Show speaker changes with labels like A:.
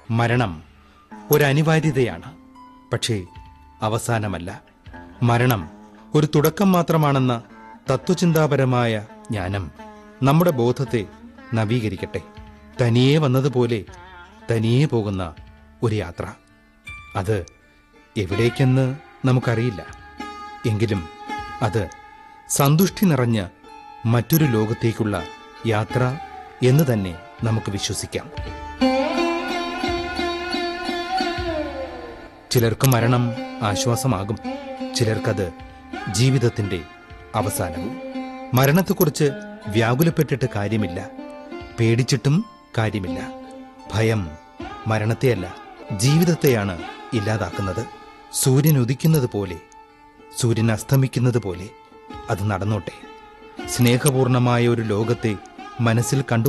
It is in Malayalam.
A: മരണം ഒരു അനിവാര്യതയാണ് പക്ഷേ അവസാനമല്ല മരണം ഒരു തുടക്കം മാത്രമാണെന്ന തത്വചിന്താപരമായ ജ്ഞാനം നമ്മുടെ ബോധത്തെ നവീകരിക്കട്ടെ തനിയെ വന്നതുപോലെ തനിയെ പോകുന്ന ഒരു യാത്ര അത് എവിടേക്കെന്ന് നമുക്കറിയില്ല എങ്കിലും അത് സന്തുഷ്ടി നിറഞ്ഞ മറ്റൊരു ലോകത്തേക്കുള്ള യാത്ര എന്ന് തന്നെ നമുക്ക് വിശ്വസിക്കാം ചിലർക്ക് മരണം ആശ്വാസമാകും ചിലർക്കത് ജീവിതത്തിന്റെ അവസാനവും മരണത്തെക്കുറിച്ച് വ്യാകുലപ്പെട്ടിട്ട് കാര്യമില്ല പേടിച്ചിട്ടും കാര്യമില്ല ഭയം മരണത്തെയല്ല ജീവിതത്തെയാണ് ഇല്ലാതാക്കുന്നത് സൂര്യൻ ഉദിക്കുന്നത് പോലെ സൂര്യൻ അസ്തമിക്കുന്നത് പോലെ അത് നടന്നോട്ടെ സ്നേഹപൂർണമായ ഒരു ലോകത്തെ മനസ്സിൽ കണ്ടു